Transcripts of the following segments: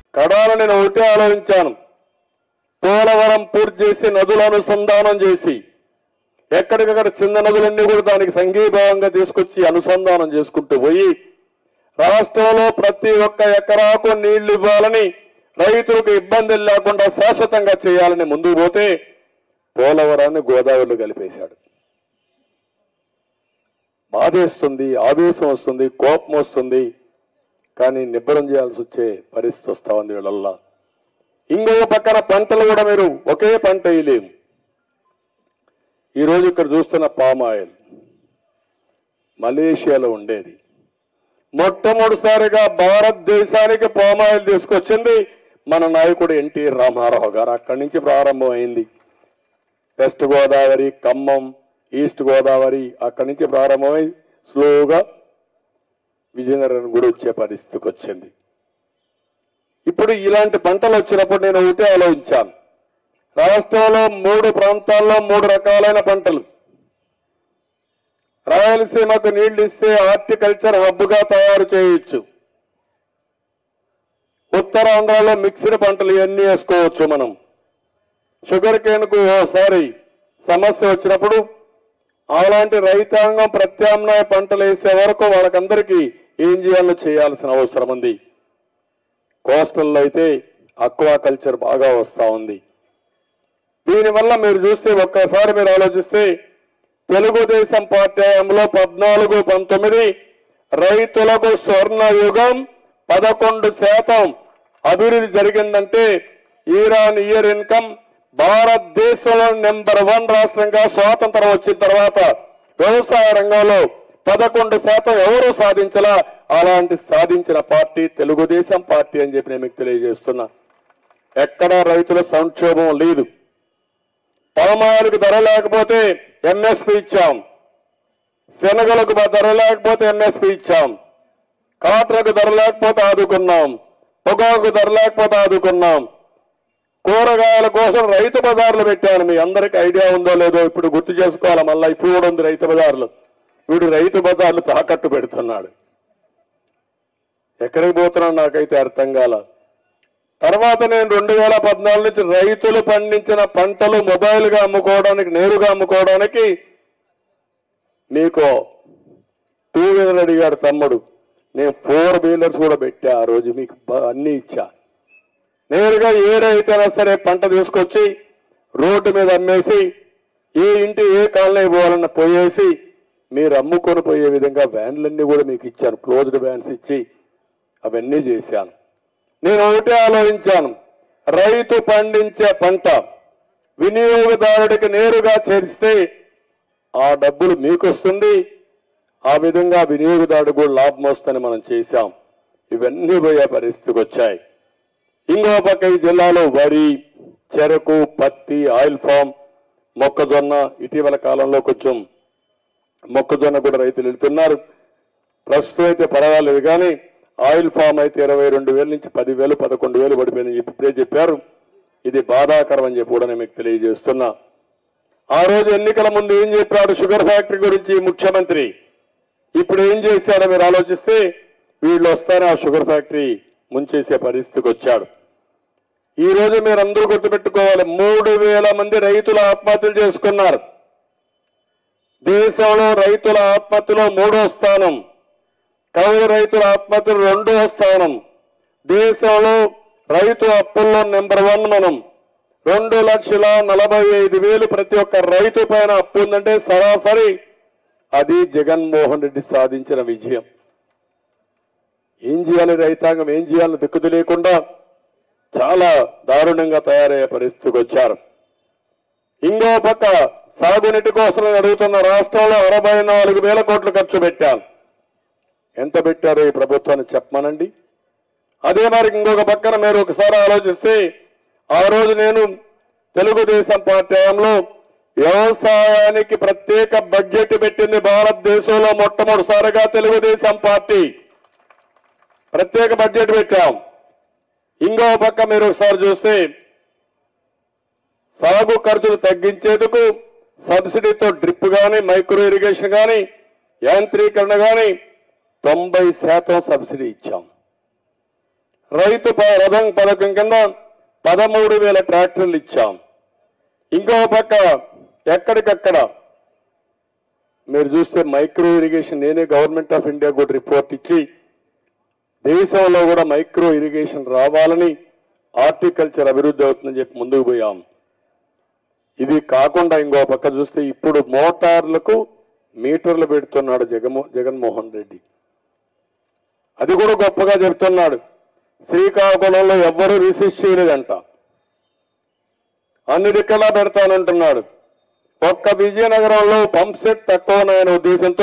కడాల నేను ఒకటే ఆలోచించాను పోలవరం పూర్తి చేసి నదుల అనుసంధానం చేసి ఎక్కడికక్కడ చిన్న నదులన్నీ కూడా దానికి సంఘీభావంగా తీసుకొచ్చి అనుసంధానం చేసుకుంటూ పోయి రాష్ట్రంలో ప్రతి ఒక్క ఎకరాకు నీళ్లు ఇవ్వాలని రైతులకు ఇబ్బందులు లేకుండా శాశ్వతంగా చేయాలని ముందుకు పోతే పోలవరాన్ని గోదావరిలో కలిపేశాడు బాధేస్తుంది ఆవేశం వస్తుంది కోపం వస్తుంది కానీ నిబ్బరం చేయాల్సి వచ్చే పరిస్థితి వస్తా ఉంది వీళ్ళల్లా ఇంకో పక్కన పంటలు కూడా మీరు ఒకే పంట వేయలేము ఈరోజు ఇక్కడ చూస్తున్న పామ్ ఆయిల్ మలేషియాలో ఉండేది మొట్టమొదటిసారిగా భారతదేశానికి పామ్ ఆయిల్ తీసుకొచ్చింది మన నాయకుడు ఎన్టీ రామారావు గారు అక్కడి నుంచి ప్రారంభమైంది వెస్ట్ గోదావరి ఖమ్మం ఈస్ట్ గోదావరి అక్కడి నుంచి ప్రారంభమై స్లోగా విజయనగరం కూడా వచ్చే పరిస్థితికి వచ్చింది ఇప్పుడు ఇలాంటి పంటలు వచ్చినప్పుడు నేను ఒకటే ఆలోచించాను రాష్ట్రంలో మూడు ప్రాంతాల్లో మూడు రకాలైన పంటలు రాయలసీమకు నీళ్లు ఇస్తే హార్టికల్చర్ హబ్ గా తయారు చేయొచ్చు ఉత్తరాంధ్రలో మిక్స్డ్ పంటలు ఇవన్నీ వేసుకోవచ్చు మనం షుగర్ కేన్ కు ఓసారి సమస్య వచ్చినప్పుడు అలాంటి రైతాంగం ప్రత్యామ్నాయ పంటలు వేసే వరకు వాళ్ళకందరికీ ఏం చేయాలో చేయాల్సిన అవసరం ఉంది కోస్టల్లో అయితే అక్వా కల్చర్ బాగా వస్తా ఉంది దీనివల్ల మీరు చూస్తే ఒక్కసారి మీరు ఆలోచిస్తే తెలుగుదేశం పార్టీ హయాంలో పద్నాలుగు పంతొమ్మిది రైతులకు స్వర్ణ యుగం పదకొండు శాతం అభివృద్ధి జరిగిందంటే ఇరాన్ ఇయర్ ఇన్కమ్ భారతదేశంలో నెంబర్ వన్ రాష్ట్రంగా స్వాతంత్రం వచ్చిన తర్వాత వ్యవసాయ రంగంలో పదకొండు శాతం ఎవరు సాధించలా అలాంటి సాధించిన పార్టీ తెలుగుదేశం పార్టీ అని చెప్పి నేను మీకు తెలియజేస్తున్నా ఎక్కడా రైతుల సంక్షోభం లేదు పామాయిల్కి ధర లేకపోతే ఎంఎస్పి ఇచ్చాం శనగలకు ధర లేకపోతే ఎంఎస్పి ఇచ్చాం కాటరకు ధర లేకపోతే ఆదుకున్నాం పొగాకు ధర లేకపోతే ఆదుకున్నాం కూరగాయల కోసం రైతు బజార్లు పెట్టాను మీ అందరికి ఐడియా ఉందో లేదో ఇప్పుడు గుర్తు చేసుకోవాలి మళ్ళీ ఇప్పుడు కూడా ఉంది రైతు బజార్లు వీడు రైతు బజార్లు తాకట్టు పెడుతున్నాడు ఎక్కడికి పోతున్నాడు నాకైతే అర్థం కాల తర్వాత నేను రెండు వేల పద్నాలుగు నుంచి రైతులు పండించిన పంటలు మొబైల్గా అమ్ముకోవడానికి నేరుగా అమ్ముకోవడానికి మీకు టూ వీలర్ అడిగాడు తమ్ముడు నేను ఫోర్ వీలర్స్ కూడా పెట్టా ఆ రోజు మీకు బ- అన్ని ఇచ్చా నేరుగా ఏ రైతైనా సరే పంట తీసుకొచ్చి రోడ్డు మీద అమ్మేసి ఏ ఇంటి ఏ కాలనీ పోవాలన్న పోయేసి మీరు అమ్ముకొని పోయే విధంగా వ్యాన్లన్నీ కూడా మీకు ఇచ్చాను క్లోజ్డ్ వ్యాన్స్ ఇచ్చి అవన్నీ చేశాను నేను ఒకటే ఆలోచించాను రైతు పండించే పంట వినియోగదారుడికి నేరుగా చేరిస్తే ఆ డబ్బులు మీకు వస్తుంది ఆ విధంగా వినియోగదారుడు కూడా లాభం వస్తుందని మనం చేశాం ఇవన్నీ పోయే పరిస్థితికి వచ్చాయి ఇంకో పక్క ఈ జిల్లాలో వరి చెరకు పత్తి ఆయిల్ ఫామ్ మొక్కజొన్న ఇటీవల కాలంలో కొంచెం మొక్కజొన్న కూడా రైతులు వెళ్తున్నారు ప్రస్తుతం అయితే పర్వాలేదు కానీ ఆయిల్ ఫామ్ అయితే ఇరవై రెండు వేల నుంచి పదివేలు పదకొండు వేలు పడిపోయిందని చెప్పి ఇప్పుడే చెప్పారు ఇది బాధాకరం అని చెప్పి కూడా నేను మీకు తెలియజేస్తున్నా ఆ రోజు ఎన్నికల ముందు ఏం చెప్పాడు షుగర్ ఫ్యాక్టరీ గురించి ముఖ్యమంత్రి ఇప్పుడు ఏం చేశాడో మీరు ఆలోచిస్తే వీళ్ళు వస్తారని ఆ షుగర్ ఫ్యాక్టరీ ముంచేసే పరిస్థితికి వచ్చాడు ఈ రోజు మీరు అందరూ గుర్తుపెట్టుకోవాలి మూడు వేల మంది రైతులు ఆత్మహత్యలు చేసుకున్నారు దేశంలో రైతుల ఆత్మహత్యలో మూడో స్థానం కౌలు రైతుల ఆత్మహత్యలు రెండో స్థానం దేశంలో రైతు అప్పుల్లో నెంబర్ వన్ మనం రెండు లక్షల నలభై ఐదు వేలు ప్రతి ఒక్క రైతు పైన అప్పు ఉందంటే సరాసరి అది జగన్మోహన్ రెడ్డి సాధించిన విజయం ఏం చేయాలి రైతాంగం ఏం చేయాలని దిక్కు తెలియకుండా చాలా దారుణంగా తయారయ్యే పరిస్థితికి వచ్చారు ఇంకో పక్క సాగునీటి కోసం అడుగుతున్న రాష్ట్రంలో అరవై నాలుగు వేల కోట్లు ఖర్చు పెట్టాను ఎంత పెట్టారో ఈ ప్రభుత్వాన్ని చెప్పమనండి అదే మరి ఇంకొక పక్కన మీరు ఒకసారి ఆలోచిస్తే ఆ రోజు నేను తెలుగుదేశం పార్టీ హయాంలో వ్యవసాయానికి ప్రత్యేక బడ్జెట్ పెట్టింది భారతదేశంలో మొట్టమొదటిసారిగా తెలుగుదేశం పార్టీ ప్రత్యేక బడ్జెట్ పెట్టాం ఇంకో పక్క మీరు ఒకసారి చూస్తే సాగు ఖర్చులు తగ్గించేందుకు సబ్సిడీతో డ్రిప్ గాని మైక్రో ఇరిగేషన్ గాని యాంత్రీకరణ గాని తొంభై శాతం సబ్సిడీ ఇచ్చాం రైతు ప- రథం పథకం కింద పదమూడు వేల ట్రాక్టర్లు ఇచ్చాం ఇంకో పక్క ఎక్కడికక్కడ మీరు చూస్తే మైక్రో ఇరిగేషన్ నేనే గవర్నమెంట్ ఆఫ్ ఇండియా కూడా రిపోర్ట్ ఇచ్చి దేశంలో కూడా మైక్రో ఇరిగేషన్ రావాలని హార్టికల్చర్ అభివృద్ధి అవుతుందని చెప్పి ముందుకు పోయాం ఇది కాకుండా ఇంకో పక్క చూస్తే ఇప్పుడు మోటార్లకు మీటర్లు పెడుతున్నాడు జగన్మో జగన్మోహన్ రెడ్డి అది కూడా గొప్పగా చెప్తున్నాడు శ్రీకాకుళంలో ఎవ్వరూ రిసిస్ట్ చేయలేదంట అన్ని దిక్కలా పెడతానంటున్నాడు ఒక్క విజయనగరంలో పంప్ సెట్ తక్కువ ఉన్నాయనే ఉద్దేశంతో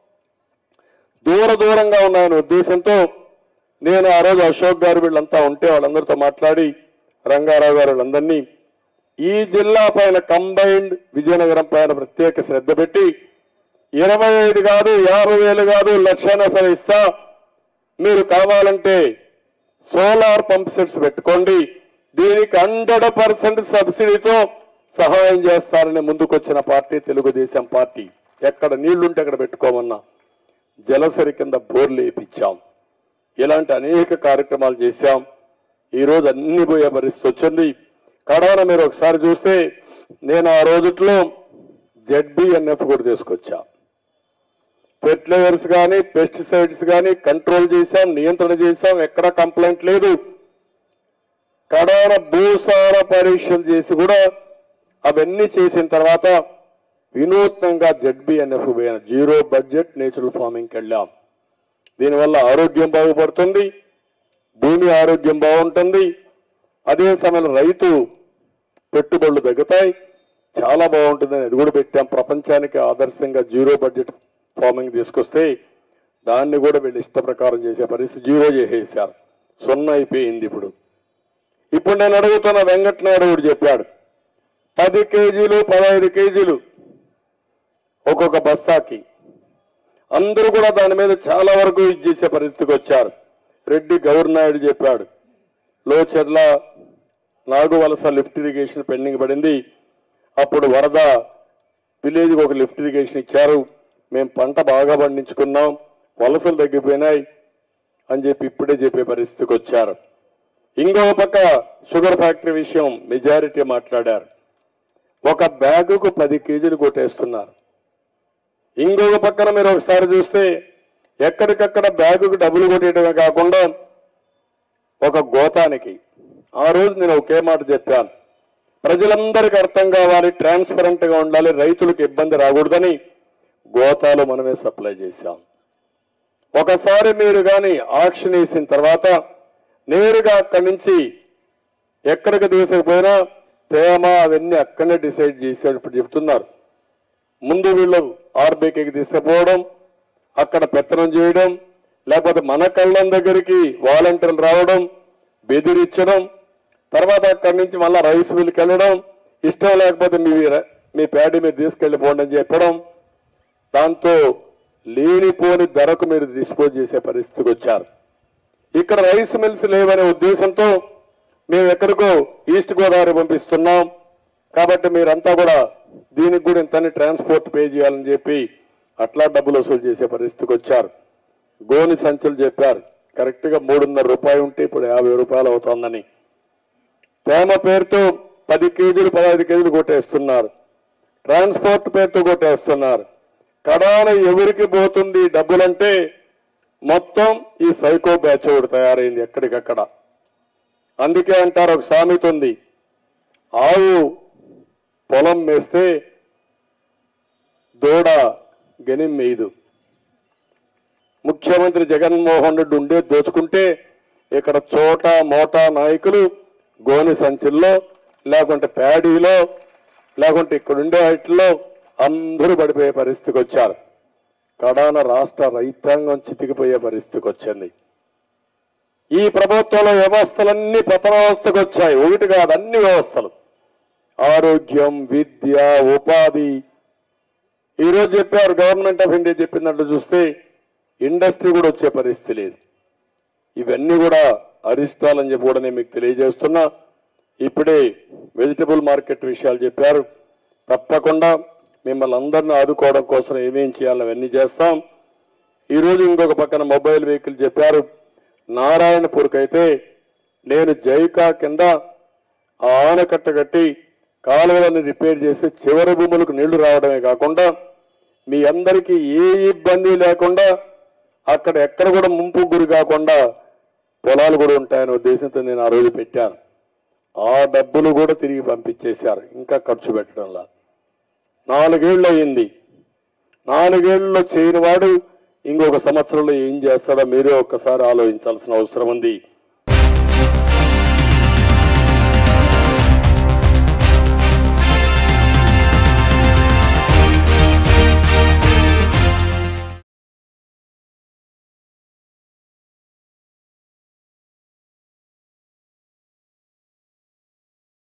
దూర దూరంగా ఉన్నాయనే ఉద్దేశంతో నేను ఆ రోజు అశోక్ గారు వీళ్ళంతా ఉంటే వాళ్ళందరితో మాట్లాడి రంగారావు గారు వీళ్ళందరినీ ఈ జిల్లా పైన కంబైన్డ్ విజయనగరం పైన ప్రత్యేక శ్రద్ధ పెట్టి ఇరవై ఐదు కాదు యాభై వేలు కాదు లక్షణ సరే ఇస్తా మీరు కావాలంటే సోలార్ పంప్ సెట్స్ పెట్టుకోండి దీనికి హండ్రెడ్ పర్సెంట్ సబ్సిడీతో సహాయం చేస్తారని ముందుకొచ్చిన పార్టీ తెలుగుదేశం పార్టీ ఎక్కడ నీళ్లుంటే అక్కడ పెట్టుకోమన్నా జలసరి కింద బోర్లు వేయించాం ఇలాంటి అనేక కార్యక్రమాలు చేశాం ఈ రోజు అన్ని పోయే పరిస్థితి వచ్చింది కడవన మీరు ఒకసారి చూస్తే నేను ఆ రోజుట్లో జెడ్బిఎన్ఎఫ్ కూడా తీసుకొచ్చా ఫెర్టిలైజర్స్ కానీ పెస్టిసైడ్స్ కానీ కంట్రోల్ చేశాం నియంత్రణ చేశాం ఎక్కడ కంప్లైంట్ లేదు కడాన భూసార పరీక్షలు చేసి కూడా అవన్నీ చేసిన తర్వాత వినూత్నంగా జెడ్బిఎన్ఎఫ్ పోయిన జీరో బడ్జెట్ నేచురల్ ఫార్మింగ్కి వెళ్ళాం దీనివల్ల ఆరోగ్యం బాగుపడుతుంది భూమి ఆరోగ్యం బాగుంటుంది అదే సమయంలో రైతు పెట్టుబడులు తగ్గుతాయి చాలా బాగుంటుందని అది కూడా పెట్టాం ప్రపంచానికి ఆదర్శంగా జీరో బడ్జెట్ ఫార్మింగ్ తీసుకొస్తే దాన్ని కూడా వీళ్ళు ఇష్ట ప్రకారం చేసే పరిస్థితి జీరో చేసేసారు సున్నా అయిపోయింది ఇప్పుడు ఇప్పుడు నేను అడుగుతున్న వెంకటనాయుడు కూడా చెప్పాడు పది కేజీలు పదహైదు కేజీలు ఒక్కొక్క బస్తాకి అందరూ కూడా దాని మీద చాలా వరకు ఇది చేసే పరిస్థితికి వచ్చారు రెడ్డి గౌరనాయుడు చెప్పాడు Locherla Naguvalasa lift irrigation pending పడింది అప్పుడు వరద విలేజ్కి ఒక లిఫ్ట్ ఇరిగేషన్ ఇచ్చారు మేము పంట బాగా పండించుకున్నాం వలసలు తగ్గిపోయినాయి అని చెప్పి ఇప్పుడే చెప్పే పరిస్థితికి వచ్చారు ఇంకో పక్క షుగర్ ఫ్యాక్టరీ విషయం మెజారిటీ మాట్లాడారు ఒక బ్యాగుకు పది కేజీలు కొట్టేస్తున్నారు ఇంకొక పక్కన మీరు ఒకసారి చూస్తే ఎక్కడికక్కడ బ్యాగుకు డబ్బులు కొట్టేయడమే కాకుండా ఒక గోతానికి ఆ రోజు నేను ఒకే మాట చెప్పాను ప్రజలందరికీ అర్థం కావాలి ట్రాన్స్పరెంట్ గా ఉండాలి రైతులకు ఇబ్బంది రాకూడదని గోతాలు మనమే సప్లై చేశాం ఒకసారి మీరు కానీ ఆక్షన్ వేసిన తర్వాత నేరుగా అక్కడి నుంచి ఎక్కడికి తీసుకుపోయినా తేమ అవన్నీ అక్కడనే డిసైడ్ చేశారు ఇప్పుడు చెప్తున్నారు ముందు వీళ్ళు ఆర్బీకేకి తీసుకుపోవడం అక్కడ పెత్తనం చేయడం లేకపోతే మన కళ్ళం దగ్గరికి వాలంటీర్లు రావడం బెదిరించడం తర్వాత అక్కడి నుంచి మళ్ళా రైస్ మిల్కి వెళ్ళడం ఇష్టం లేకపోతే మీ మీ ప్యాడీ మీరు తీసుకెళ్లిపోండి అని చెప్పడం దాంతో లేనిపోని ధరకు మీరు డిస్పోజ్ చేసే పరిస్థితికి వచ్చారు ఇక్కడ రైస్ మిల్స్ లేవనే ఉద్దేశంతో మేము ఎక్కడికో ఈస్ట్ గోదావరి పంపిస్తున్నాం కాబట్టి మీరంతా కూడా దీనికి కూడా ఇంతని ట్రాన్స్పోర్ట్ పే చేయాలని చెప్పి అట్లా డబ్బులు వసూలు చేసే పరిస్థితికి వచ్చారు గోని సంచులు చెప్పారు కరెక్ట్ గా మూడున్నర రూపాయలు ఉంటే ఇప్పుడు యాభై రూపాయలు అవుతోందని తేమ పేరుతో పది కేజీలు పదహైదు కేజీలు కొట్టేస్తున్నారు ట్రాన్స్పోర్ట్ పేరుతో కొట్టేస్తున్నారు కడాన ఎవరికి పోతుంది ఈ డబ్బులంటే మొత్తం ఈ సైకో బ్యాచ్ ఒకటి తయారైంది ఎక్కడికక్కడ అందుకే అంటారు ఒక సామెత ఉంది ఆవు పొలం మేస్తే దూడ గనిం మేయదు ముఖ్యమంత్రి జగన్మోహన్ రెడ్డి ఉండే దోచుకుంటే ఇక్కడ చోట మోటా నాయకులు గోని సంచుల్లో లేకుంటే ప్యాడీలో లేకుంటే ఇక్కడుండే వాటిలో అందరూ పడిపోయే పరిస్థితికి వచ్చారు కడాన రాష్ట్ర రైతాంగం చితికిపోయే పరిస్థితికి వచ్చింది ఈ ప్రభుత్వంలో వ్యవస్థలన్నీ పతనావస్థకు వచ్చాయి ఒకటి కాదు అన్ని వ్యవస్థలు ఆరోగ్యం విద్య ఉపాధి ఈ రోజు చెప్పారు గవర్నమెంట్ ఆఫ్ ఇండియా చెప్పినట్లు చూస్తే ఇండస్ట్రీ కూడా వచ్చే పరిస్థితి లేదు ఇవన్నీ కూడా అరిష్టాలని చెప్పి కూడా నేను మీకు తెలియజేస్తున్నా ఇప్పుడే వెజిటబుల్ మార్కెట్ విషయాలు చెప్పారు తప్పకుండా మిమ్మల్ని అందరిని ఆదుకోవడం కోసం ఏమేం చేయాలో అవన్నీ చేస్తాం ఈ రోజు ఇంకొక పక్కన మొబైల్ వెహికల్ చెప్పారు నారాయణపూర్కి అయితే నేను జైకా కింద ఆ ఆనకట్ట కట్టి కాలువలను రిపేర్ చేసి చివరి భూములకు నీళ్లు రావడమే కాకుండా మీ అందరికీ ఏ ఇబ్బంది లేకుండా అక్కడ ఎక్కడ కూడా ముంపు గురి కాకుండా పొలాలు కూడా ఉంటాయనే ఉద్దేశంతో నేను ఆ రోజు పెట్టాను ఆ డబ్బులు కూడా తిరిగి పంపించేశారు ఇంకా ఖర్చు పెట్టడంలా నాలుగేళ్లు అయింది నాలుగేళ్లలో చేయని వాడు ఇంకొక సంవత్సరంలో ఏం చేస్తాడో మీరే ఒక్కసారి ఆలోచించాల్సిన అవసరం ఉంది